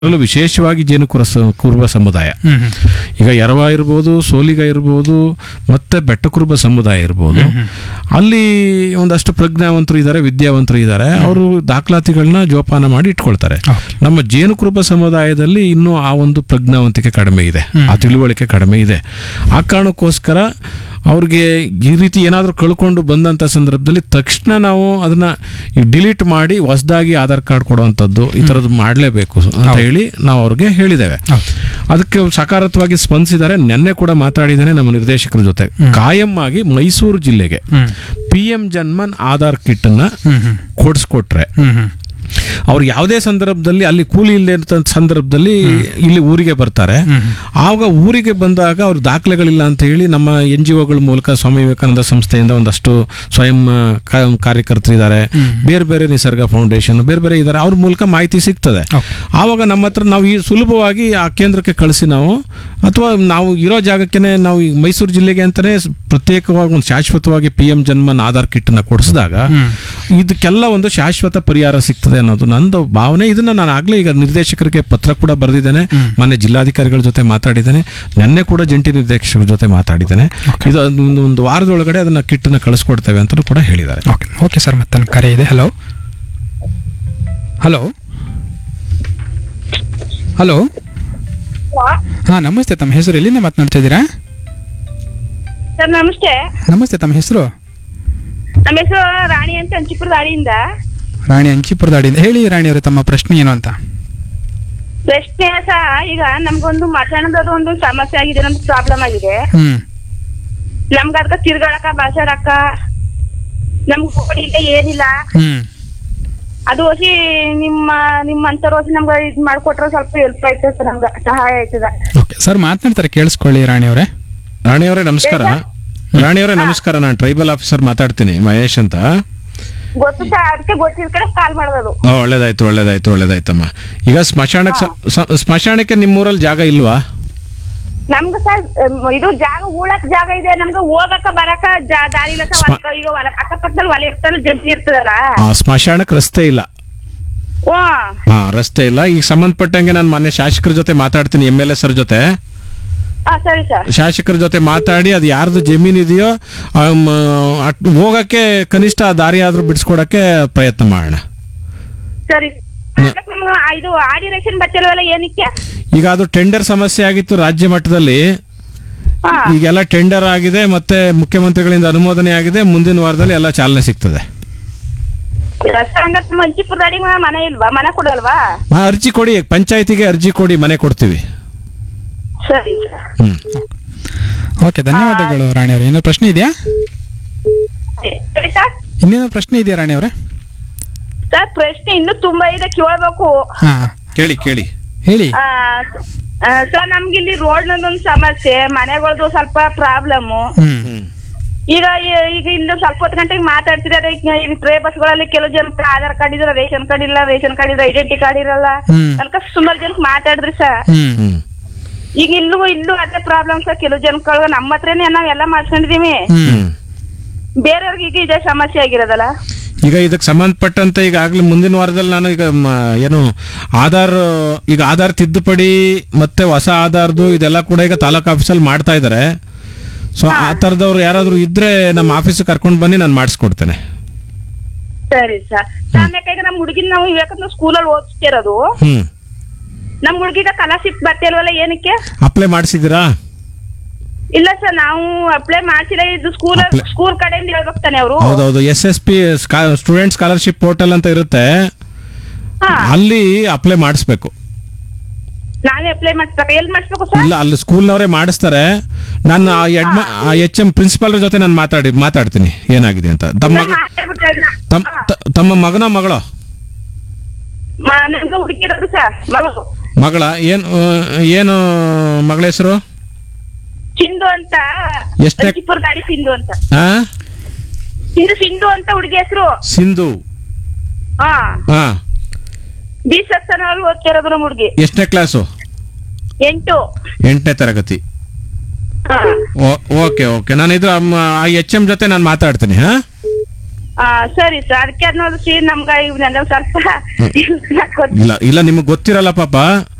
ಅದರಲ್ಲೂ ವಿಶೇಷವಾಗಿ ಜೇನು ಕುರಸ ಕುರುಬ ಸಮುದಾಯ ಹ್ಮ್ ಹ್ಮ್. ಈಗ ಎರವ ಇರ್ಬೋದು ಸೋಲಿಗ ಇರ್ಬೋದು ಮತ್ತೆ ಬೆಟ್ಟ ಕುರುಬ ಸಮುದಾಯ ಇರ್ಬೋದು ಅಲ್ಲಿ ಒಂದಷ್ಟು ಪ್ರಜ್ಞಾವಂತರು ಇದ್ದಾರೆ ವಿದ್ಯಾವಂತರು ಇದ್ದಾರೆ ಅವರು ದಾಖಲಾತಿಗಳನ್ನ ಜೋಪಾನ ಮಾಡಿ ಇಟ್ಕೊಳ್ತಾರೆ Okay. ನಮ್ಮ ಜೇನು ಕುರುಬ ಸಮುದಾಯದಲ್ಲಿ ಇನ್ನೂ ಆ ಒಂದು ಪ್ರಜ್ಞಾವಂತಿಕೆ ಕಡಿಮೆ ಇದೆ ಆ ತಿಳುವಳಿಕೆ ಕಡಿಮೆ ಇದೆ ಆ ಕಾರಣಕ್ಕೋಸ್ಕರ ಅವ್ರಿಗೆ ಈ ರೀತಿ ಏನಾದರೂ ಕಳ್ಕೊಂಡು ಬಂದಂಥ ಸಂದರ್ಭದಲ್ಲಿ ತಕ್ಷಣ ನಾವು ಅದನ್ನ ಡಿಲೀಟ್ ಮಾಡಿ ಹೊಸದಾಗಿ ಆಧಾರ್ ಕಾರ್ಡ್ ಕೊಡುವಂಥದ್ದು ಈ ಥರದ್ದು ಮಾಡಲೇಬೇಕು ಅಂತ ಹೇಳಿ ನಾವು ಅವ್ರಿಗೆ ಹೇಳಿದ್ದೇವೆ ಹೌದು. ಅದಕ್ಕೆ ಸಕಾರಾತ್ಮಕವಾಗಿ ಸ್ಪಂದಿಸಿದ್ದಾರೆ ನಿನ್ನೆ ಕೂಡ ಮಾತಾಡಿದ್ದೇನೆ ನಮ್ಮ ನಿರ್ದೇಶಕರ ಜೊತೆ ಕಾಯಂ ಆಗಿ ಮೈಸೂರು ಜಿಲ್ಲೆಗೆ ಹ್ಮ್ P M Janman Aadhaar kit ಅನ್ನ ಹ್ಮ್ ಹ್ಮ್ ಕೊಡಿಸ್ಕೊಟ್ರೆ ಹ್ಮ್ ಹ್ಮ್ ಅವ್ರು ಯಾವುದೇ ಸಂದರ್ಭದಲ್ಲಿ ಅಲ್ಲಿ ಕೂಲಿ ಇಲ್ಲದೆ ಇರ್ತಂತ ಸಂದರ್ಭದಲ್ಲಿ ಇಲ್ಲಿ ಊರಿಗೆ ಬರ್ತಾರೆ ಆವಾಗ ಊರಿಗೆ ಬಂದಾಗ ಅವ್ರ ದಾಖಲೆಗಳಿಲ್ಲ ಅಂತ ಹೇಳಿ ನಮ್ಮ ಎನ್ ಜಿ ಒಗಳ ಮೂಲಕ ಸ್ವಾಮಿ ವಿವೇಕಾನಂದ ಸಂಸ್ಥೆಯಿಂದ ಒಂದಷ್ಟು ಸ್ವಯಂ ಆ, ಕಾ- ಕಾರ್ಯಕರ್ತರಿದ್ದಾರೆ ಬೇರೆ ಬೇರೆ ನಿಸರ್ಗ ಫೌಂಡೇಶನ್ ಬೇರೆ ಬೇರೆ ಇದ್ದಾರೆ ಅವ್ರ ಮೂಲಕ ಮಾಹಿತಿ ಸಿಗ್ತದೆ Okay. ಆವಾಗ ನಮ್ಮ ಹತ್ರ ನಾವು ಈ ಸುಲಭವಾಗಿ ಆ ಕೇಂದ್ರಕ್ಕೆ ಕಳಿಸಿ ನಾವು ಅಥವಾ ನಾವು ಇರೋ ಜಾಗಕ್ಕೆ ನಾವು ಈ ಮೈಸೂರು ಜಿಲ್ಲೆಗೆ ಅಂತಾನೆ ಸ್- ಪ್ರತ್ಯೇಕವಾಗಿ ಒಂದು ಶಾಶ್ವತವಾಗಿ P M Janman Aadhaar kit ನ ಕೊಡಿಸಿದಾಗ ಇದಕ್ಕೆಲ್ಲ ಒಂದು ಶಾಶ್ವತ ಪರಿಹಾರ ಸಿಗ್ತದೆ ಅನ್ನೋದು ನಂದು ಭಾವನೆ ಇದನ್ನ ನಾನು ಆಗ್ಲೇ ಈಗ ನಿರ್ದೇಶಕರಿಗೆ ಪತ್ರ ಕೂಡ ಬರೆದಿದ್ದೇನೆ ಮೊನ್ನೆ ಜಿಲ್ಲಾಧಿಕಾರಿಗಳ ಜೊತೆ ಮಾತಾಡಿದ್ದೇನೆ ನಿನ್ನೆ ಕೂಡ ಜಂಟಿ ನಿರ್ದೇಶಕರ ಜೊತೆ ಮಾತಾಡಿದ್ದೇನೆ ಇದು ಒಂದು ಒಂದು ವಾರದೊಳಗಡೆ ಅದನ್ನ ಕಿಟ್ ನ ಕಳಿಸ್ಕೊಡ್ತೇವೆ ಅಂತ ಕೂಡ ಹೇಳಿದ್ದಾರೆ ಓಕೆ ಓಕೆ ಸರ್ ಮತ್ತೆ ಕರೆ ಇದೆ ಹಲೋ ಹಲೋ ಹಲೋ ಹಾಂ ನಮಸ್ತೆ ತಮ್ಮ ಹೆಸರು ಎಲ್ಲಿಂದ ಮಾತನಾಡ್ತಾ ಇದ್ದೀರಾ ಸರ್ ನಮಸ್ತೆ ನಮಸ್ತೆ ತಮ್ಮ ಹೆಸರು ನಮ್ಮ ಹೆಸರು ರಾಣಿ ಅಂತ ಹಂಚಿಪುರ ದಾಳಿಯಿಂದ ರಾಣಿ ಅಂಚಿಪುರದಾಡಿಯಿಂದ ಹೇಳಿ ರಾಣಿ ಅವರೇ ತಮ್ಮ ಪ್ರಶ್ನೆ ಏನು ಅಂತ ಪ್ರಶ್ನೆ ಸಹ ಈಗ ನಮ್ಗೊಂದು ಮಸಾಣದ ಒಂದು ಸಮಸ್ಯೆ ಆಗಿದೆ ನಮ್ಗೆ ಪ್ರಾಬ್ಲಮ್ ಆಗಿದೆ ಹ್ಮ್ ನಮ್ಗ ಅದಕ್ಕ ತಿರ್ಗಾಡಕ ಬಾಸಾಡಕ ನಮ್ಗೆ ಓಡಿ ಇಲ್ಲ ಏನಿಲ್ಲ ಹ್ಮ್ ಅದು ಹೋಗಿ ನಿಮ್ಮ ನಿಮ್ಮಂತರ ಹೋಗಿ ನಮ್ಗೆ ಇದ್ ಮಾಡ್ಕೊಟ್ರೆ ಸ್ವಲ್ಪ ಹೆಲ್ಪ್ ಆಯ್ತದೆ ಸರ್ ನಮ್ಗೆ ಸಹಾಯ ಆಯ್ತದ ಓಕೆ ಸರ್ ಮಾತನಾಡ್ತಾರೆ ಕೇಳಿಸ್ಕೊಳ್ಳಿ ರಾಣಿ ಅವರೇ ರಾಣಿಯವರೇ ನಮಸ್ಕಾರ ರಾಣಿಯವರೇ ನಮಸ್ಕಾರ ನಾನು ಟ್ರೈಬಲ್ ಆಫೀಸರ್ ಮಾತಾಡ್ತೀನಿ ಮಹೇಶ್ ಅಂತ ಗೊತ್ತು ಸರ್ ಅದಕ್ಕೆ ಗೊತ್ತಿದ್ ಕಡೆ ಕಾಲ್ ಮಾಡೋದು ಆ, ಒಳ್ಳೇದಾಯ್ತು ಒಳ್ಳೇದಾಯ್ತು ಒಳ್ಳೇದಾಯ್ತಮ್ಮ ಈಗ ಸ್ಮಶಾನಕ್ಕೆ ಸ- ಸ- ಸ್ಮಶಾನಕ್ಕೆ ನಿಮ್ಮೂರಲ್ಲಿ ಜಾಗ ಇಲ್ವಾ ನಮ್ಗೆ ಸರ್ ಇದು ಜಾಗ ಉಳಕ್ ಜಾಗ ಇದೆ ನಮ್ಗೆ ಹೋಗಕ ಬರಕ ಜಾ- ದಾರಿ ಇಲ್ಲ ಸರ್ ಸ್ಮ- ಹೊಲ- ಈಗ ಹೊಲ ಅಕ್ಕಪಕ್ಕದಲ್ಲಿ ಹೊಲ ಇರ್ತಲ್ಲ ಜಂಟಿ ಇರ್ತದಲ್ಲ ಆ, ಸ್ಮಶಾನಕ್ಕೆ ರಸ್ತೆ ಇಲ್ಲ ಹ್ಮ್ ಹಾ ರಸ್ತೆ ಇಲ್ಲ ಈಗ ಸಂಬಂಧಪಟ್ಟಂಗೆ ನಾನು ಮೊನ್ನೆ ಶಾಸಕರ ಜೊತೆ ಮಾತಾಡ್ತೀನಿ ಎಮ್ ಎಲ್ ಎ ಸರ್ ಜೊತೆ ಹಾ ಸರಿ ಸರ್ ಶಾಸಕರ ಜೊತೆ ಮಾತಾಡಿ ಅದು ಯಾರ್ದು ಜಮೀನ್ ಇದೆಯೋ ಆಮ್, ಅಟ್- ಹೋಗಕ್ಕೆ ಕನಿಷ್ಠ ಆ ದಾರಿ ಆದ್ರೂ ಬಿಡಿಸ್ಕೊಡಕ್ಕೆ ಪ್ರಯತ್ನ ಮಾಡೋಣ ಸರಿ ಅದಕ್ಕೆ ನಮ್ಗೆ ಇದು ಆಡಿ ರೇಷನ್ ಬರ್ತಿಲ್ವಲ್ಲ ಏನಕ್ಕೆ ಈಗ ಅದು ಟೆಂಡರ್ ಸಮಸ್ಯೆ ಆಗಿತ್ತು ರಾಜ್ಯ ಮಟ್ಟದಲ್ಲಿ ಹಾ ಈಗೆಲ್ಲ ಟೆಂಡರ್ ಆಗಿದೆ ಮತ್ತೆ ಮುಖ್ಯಮಂತ್ರಿಗಳಿಂದ ಅನುಮೋದನೆ ಆಗಿದೆ ಮುಂದಿನ ವಾರದಲ್ಲಿ ಎಲ್ಲ ಚಾಲನೆ ಸಿಗ್ತದೆ ಹಂಗತ್ ಮಂಚಿಪುರ ಗಾಡಿ ಮನೆ ಇಲ್ವಾ ಮನೆ ಕೊಡಲ್ವಾ ಆ, ಅರ್ಜಿ ಕೊಡಿ ಪಂಚಾಯತಿಗೆ ಅರ್ಜಿ ಕೊಡಿ ಮನೆ ಕೊಡ್ತೀವಿ ಸರಿ ಸರ್ ಹ್ಮ್ ಓಕೆ ಧನ್ಯವಾದಗಳು ರಾಣಿ ಅವರೇ ಏನೋ ಪ್ರಶ್ನೆ ಇದೆಯಾ ಸರಿ ಸರ್ ಇನ್ನೇನೋ ಪ್ರಶ್ನೆ ಇದೆಯಾ ರಾಣಿ ಅವರೇ ಸರ್ ಪ್ರಶ್ನೆ ಇನ್ನೂ ತುಂಬಾ ಇದೆ ಕೇಳ್ಬೇಕು ಹಾಂ ಕೇಳಿ ಕೇಳಿ ಹೇಳಿ ಆ, ಆ, ಸರ್ ನಮ್ಗೆ ಇಲ್ಲಿ ರೋಡ್ ನಂದೊಂದು ಸಮಸ್ಯೆ ಮನೆಗಳದ್ದು ಸ್ವಲ್ಪ ಪ್ರಾಬ್ಲಮ್ ಹ್ಮ್ ಹ್ಮ್ ಈಗ ಈ- ಈಗ ಇಲ್ಲಿ ಸ್ವಲ್ಪ ಹೊತ್ತು ಗಂಟೆಗೆ ಮಾತಾಡ್ತಿದ್ದಾರೆ ಈಗ ಟ್ರೇ ಬಸ್ಗಳಲ್ಲಿ ಕೆಲವು ಜನಕ್ಕೆ ಆಧಾರ್ ಕಾರ್ಡ್ ಇದ್ರೆ ರೇಷನ್ ಕಾರ್ಡ್ ಇಲ್ಲ ರೇಷನ್ ಕಾರ್ಡ್ ಇದ್ರೆ ಐಡೆಂಟಿ ಕಾರ್ಡ್ ಇರಲ್ಲ ಹ್ಮ್. ಅನ್ಕ ಸುಮಾರು ಜನಕ್ಕೆ ಮಾತಾಡಿದ್ರಿ ಸರ್ ಹ್ಮ್ ಹ್ಮ್ ಈಗ ಇಲ್ಲೂ ಇಲ್ಲೂ ಅದೇ ಪ್ರಾಬ್ಲಮ್ ಸರ್ ಕೆಲವು ಜನಗಳು ನಮ್ಮ ಹತ್ರನೇ ನಾವೆಲ್ಲ ಮಾಡ್ಕೊಂಡಿದೀವಿ ಹ್ಮ್ ಬೇರೆಯವ್ರಿಗೆ ಈಗ ಇದೇ ಸಮಸ್ಯೆ ಆಗಿರೋದಲ್ಲ ಈಗ ಇದಕ್ಕೆ ಸಂಬಂಧಪಟ್ಟಂತೆ ಈಗಾಗಲೇ ಮುಂದಿನ ವಾರದಲ್ಲಿ ನಾನು ಈಗ ಮ, ಏನು ಆಧಾರ್ ಈಗ ಆಧಾರ್ ತಿದ್ದುಪಡಿ ಮತ್ತೆ ಹೊಸ ಆಧಾರ್ದು ಇದೆಲ್ಲ ಕೂಡ ಈಗ ತಾಲೂಕು ಆಫೀಸಲ್ಲಿ ಮಾಡ್ತಾ ಇದ್ದಾರೆ ಸೊ ಆ ಥರದವ್ರು ಯಾರಾದರೂ ಇದ್ರೆ ನಮ್ಮ ಆಫೀಸಿಗೆ ಕರ್ಕೊಂಡು ಬನ್ನಿ ನಾನು ಮಾಡಿಸ್ಕೊಡ್ತೇನೆ ಸರಿ ಸರ್ ಆಮ್ಯಾಕ ಈಗ ನಮ್ ಹುಡುಗಿನ ನಾವು ವಿವೇಕಾನಂದ ಸ್ಕೂಲಲ್ಲಿ ಓದಿಸ್ತಿರೋದು ಹ್ಮ್ ನಮ್ ಹುಡುಗಿಗ ಸ್ಕಾಲರ್ಶಿಪ್ ಬರ್ತಿಲ್ವಲ್ಲ ಏನಕ್ಕೆ ಅಪ್ಲೈ ಮಾಡಿಸಿದ್ದೀರಾ ಇಲ್ಲ ಸರ್ ನಾವು ಅಪ್ಲೈ ಮಾಡ್ಸಿಲ್ಲ ಇದು ಸ್ಕೂಲ್ Apply- ಸ್ಕೂಲ್ ಕಡೆಯಿಂದ ಹೇಳ್ಬೇಕು ತಾನೆ ಅವರು ಹೌದೌದು S S P student scholarship portal ಅಂತ ಇರುತ್ತೆ ಹಾ ಅಲ್ಲಿ ಅಪ್ಲೈ ಮಾಡಿಸ್ಬೇಕು ನಾವೇ ಅಪ್ಲೈ ಮಾಡ್ಸ್ಬೇಕು ಎಲ್ಲಿ ಮಾಡಿಸ್ಬೇಕು ಸರ್ ಇಲ್ಲ ಅಲ್ಲಿ ಸ್ಕೂಲ್ನವರೇ ಮಾಡಿಸ್ತಾರೆ ನಾನು ಆ ಎಡ್ಮ ಎಚ್ ಎಂ ಪ್ರಿನ್ಸಿಪಾಲ್ ಜೊತೆ ನಾನು ಮಾತಾಡಿ ಮಾತಾಡ್ತೀನಿ ಏನಾಗಿದೆ ಅಂತ ತಮ್ಮ ಮಗ ತಮ್ಮ ತ- ತಮ್ಮ ಮಗನ ಮಗಳು ನಮ್ಗೆ ಹುಡುಗಿರೋದು ಸರ್ ಮಗಳು ಮಗಳ ಏನು ಆ, ಏನು ಮಗಳ ಹೆಸರು ಸಿಂಧು ಅಂತ ಎಷ್ಟನೇ- ಹಂಚಿಪುರ ಗಾಡಿ ಸಿಂಧು ಅಂತ ಆ ಇದು ಸಿಂಧು ಅಂತ ಹುಡುಗಿ ಹೆಸರು ಸಿಂಧು ಹಾ ಹಾ ಬಿ ಸೆಕ್ಷನ್ ಅಲ್ಲಿ ಓದ್ತಿರೋದು ನಮ್ಮ ಹುಡುಗಿ ಎಷ್ಟನೇ ಕ್ಲಾಸು ಎಂಟು ಎಂಟನೇ ತರಗತಿ ಹಾ ಓ- ಓಕೆ ಓಕೆ ನಾನು ಇದು ಎಚ್ ಎಂ ಜೊತೆ ನಾನು ಮಾತಾಡ್ತೀನಿ ಹಾ ಆ, ಸರಿ ಸರ್ ಅದಕ್ಕೆ ನೋಡ್ರಿ ನಮ್ಗ ಇವನ್ನೆಲ್ಲ ಸ್ವಲ್ಪ ಗೊತ್ತ ಇಲ್ಲ ಇಲ್ಲ ನಿಮಗೆ ಗೊತ್ತಿರಲ್ಲ ಪಾಪ